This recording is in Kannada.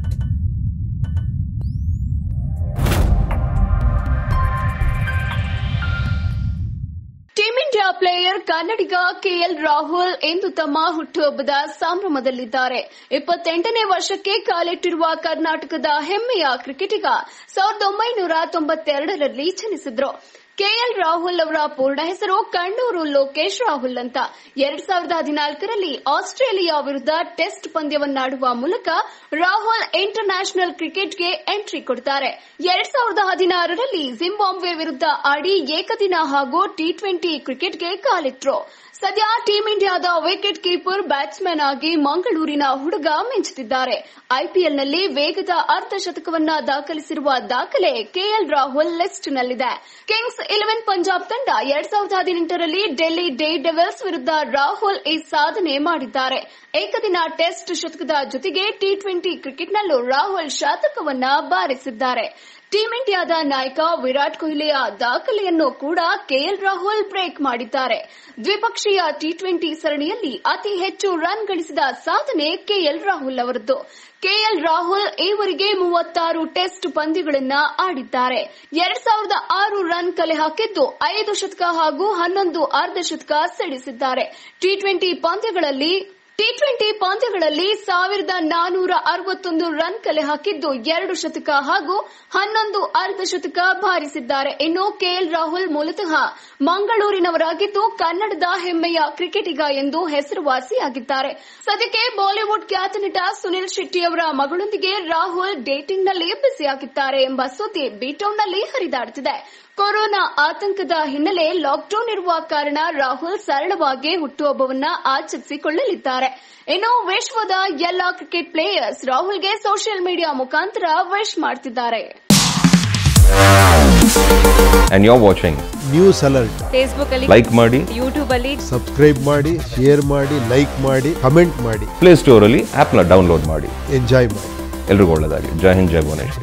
ಟೀಂ ಇಂಡಿಯಾ ಪ್ಲೇಯರ್ ಕನ್ನಡಿಗ ಕೆಎಲ್ ರಾಹುಲ್ ಇಂದು ತಮ್ಮ ಹುಟ್ಟುಹಬ್ಬದ ಸಂಭ್ರಮದಲ್ಲಿದ್ದಾರೆ ಇಪ್ಪತ್ತೆಂಟನೇ ವರ್ಷಕ್ಕೆ ಕಾಲಿಟ್ಟಿರುವ ಕರ್ನಾಟಕದ ಹೆಮ್ಮೆಯ ಕ್ರಿಕೆಟಿಗ ಸಾವಿರದ ಒಂಬೈನೂರ ತೊಂಬತ್ತೆರಡರಲ್ಲಿ ಜನಿಸಿದ್ರು ಕೆಎಲ್ ರಾಹುಲ್ ಅವರ ಪೂರ್ಣ ಹೆಸರು ಕಣ್ಣೂರು ಲೋಕೇಶ್ ರಾಹುಲ್ ಅಂತ ಎರಡ್ ಸಾವಿರದ ಹದಿನಾಲ್ಕರಲ್ಲಿ ಆಸ್ಟ್ರೇಲಿಯಾ ವಿರುದ್ಧ ಟೆಸ್ಟ್ ಪಂದ್ಯವನ್ನಾಡುವ ಮೂಲಕ ರಾಹುಲ್ ಇಂಟರ್ ನ್ಯಾಷನಲ್ ಕ್ರಿಕೆಟ್ಗೆ ಎಂಟ್ರಿ ಕೊಡ್ತಾರೆ ಎರಡ್ ಸಾವಿರದ ಹದಿನಾರರಲ್ಲಿ ಜಿಂಬಾಬ್ವೆ ವಿರುದ್ಧ ಆಡಿ ಏಕದಿನ ಹಾಗೂ ಟಿ ಟ್ವೆಂಟಿ ಕ್ರಿಕೆಟ್ಗೆ ಕಾಲಿಟ್ರು ಸದ್ಯ ಟೀಂ ಇಂಡಿಯಾದ ವಿಕೆಟ್ ಕೀಪರ್ ಬ್ಯಾಟ್ಸ್ಮನ್ ಆಗಿ ಮಂಗಳೂರಿನ ಹುಡುಗ ಮಿಂಚುತ್ತಿದ್ದಾರೆ ಐಪಿಎಲ್ನಲ್ಲಿ ವೇಗದ ಅರ್ಧ ಶತಕವನ್ನ ದಾಖಲಿಸಿರುವ ದಾಖಲೆ ಕೆಎಲ್ ರಾಹುಲ್ ಲಿಸ್ಟ್ನಲ್ಲಿದೆ ಕಿಂಗ್ಸ್ ಇಲೆವೆನ್ ಪಂಜಾಬ್ ತಂಡ ಎರಡ್ ಸಾವಿರದ ಹದಿನೆಂಟರಲ್ಲಿ ಡೆಲ್ಲಿ ಡೇ ಡೆವಿಲ್ಸ್ ವಿರುದ್ಧ ರಾಹುಲ್ ಈ ಸಾಧನೆ ಮಾಡಿದ್ದಾರೆ ಏಕದಿನ ಟೆಸ್ಟ್ ಶತಕದ ಜೊತೆಗೆ ಟಿ ಟ್ವೆಂಟಿ ಕ್ರಿಕೆಟ್ನಲ್ಲೂ ರಾಹುಲ್ ಶತಕವನ್ನ ಬಾರಿಸಿದ್ದಾರೆ ಟೀಂ ಇಂಡಿಯಾದ ನಾಯಕ ವಿರಾಟ್ ಕೊಹ್ಲಿಯ ದಾಖಲೆಯನ್ನು ಕೂಡ ಕೆಎಲ್ ರಾಹುಲ್ ಬ್ರೇಕ್ ಮಾಡಿದ್ದಾರೆ ದ್ವಿಪಕ್ಷೀಯ ಟಿ ಟ್ವೆಂಟಿ ಸರಣಿಯಲ್ಲಿ ಅತಿ ಹೆಚ್ಚು ರನ್ ಗಳಿಸಿದ ಸಾಧನೆ ಕೆಎಲ್ ರಾಹುಲ್ ಅವರದ್ದು ಕೆಎಲ್ ರಾಹುಲ್ ಈವರೆಗೆ ಮೂವತ್ತಾರು ಟೆಸ್ಟ್ ಪಂದ್ಯಗಳನ್ನ ಆಡಿದ್ದಾರೆ ಎರಡ್ ಸಾವಿರದ ಆರು ರನ್ ಕಲೆ ಹಾಕಿದ್ದು ಐದು ಶತಕ ಹಾಗೂ ಹನ್ನೊಂದು ಅರ್ಧ ಶತಕ ಸಿಡಿಸಿದ್ದಾರೆ ಟಿ ಟ್ವೆಂಟಿ ಪಂದ್ಯಗಳಲ್ಲಿ ಟಿ ಟ್ವೆಂಟಿ ಪಂದ್ಯಗಳಲ್ಲಿ ಸಾವಿರದ ನಾನೂರ ಅರವತ್ತೊಂದು ರನ್ ಕಲೆ ಹಾಕಿದ್ದು ಎರಡು ಶತಕ ಹಾಗೂ ಹನ್ನೊಂದು ಅರ್ಧ ಶತಕ ಬಾರಿಸಿದ್ದಾರೆ ಇನ್ನು ಕೆಎಲ್ ರಾಹುಲ್ ಮೂಲತಃ ಮಂಗಳೂರಿನವರಾಗಿದ್ದು ಕನ್ನಡದ ಹೆಮ್ಮೆಯ ಕ್ರಿಕೆಟಿಗ ಎಂದು ಹೆಸರುವಾಸಿಯಾಗಿದ್ದಾರೆ ಸದ್ಯಕ್ಕೆ ಬಾಲಿವುಡ್ ಖ್ಯಾತ ನಟ ಸುನಿಲ್ ಶೆಟ್ಟಿ ಅವರ ಮಗಳೊಂದಿಗೆ ರಾಹುಲ್ ಡೇಟಿಂಗ್ನಲ್ಲಿ ಬ್ಯುಸಿಯಾಗಿದ್ದಾರೆ ಎಂಬ ಸುದ್ದಿ ಬಿಟೌನ್ನಲ್ಲಿ ಹರಿದಾಡುತ್ತಿದೆ ಕೊರೋನಾ ಆತಂಕದ ಹಿನ್ನೆಲೆ ಲಾಕ್ಡೌನ್ ಇರುವ ಕಾರಣ ರಾಹುಲ್ ಸರಳವಾಗಿ ಹುಟ್ಟುಹಬ್ಬವನ್ನ ಆಚರಿಸಿಕೊಳ್ಳಲಿದ್ದಾರೆ ಇನ್ನು ವಿಶ್ವದ ಎಲ್ಲಾ ಕ್ರಿಕೆಟ್ ಪ್ಲೇಯರ್ಸ್ ರಾಹುಲ್ಗೆ ಸೋಷಿಯಲ್ ಮೀಡಿಯಾ ಮುಖಾಂತರ ವಿಶ್ ಮಾಡ್ತಿದ್ದಾರೆ and you're watching. News alert Facebook ಅಲ್ಲಿ Like ಮಾಡಿ ಯೂಟ್ಯೂಬ್ ಅಲ್ಲಿ ಸಬ್ಸ್ಕ್ರೈಬ್ ಮಾಡಿ ಶೇರ್ ಮಾಡಿ ಲೈಕ್ ಮಾಡಿ ಕಮೆಂಟ್ ಮಾಡಿ ಪ್ಲೇ ಸ್ಟೋರಲ್ಲಿ ಆ್ಯಪ್ನ ಡೌನ್ಲೋಡ್ ಮಾಡಿ ಎಂಜಾಯ್ ಮಾಡಿ ಎಲ್ರಿಗೂ ಒಳ್ಳೆಯದಾಗಲಿ ಜೈ ಹಿಂದ್ ಜೈ ಭುವನೇಶ್ವರ್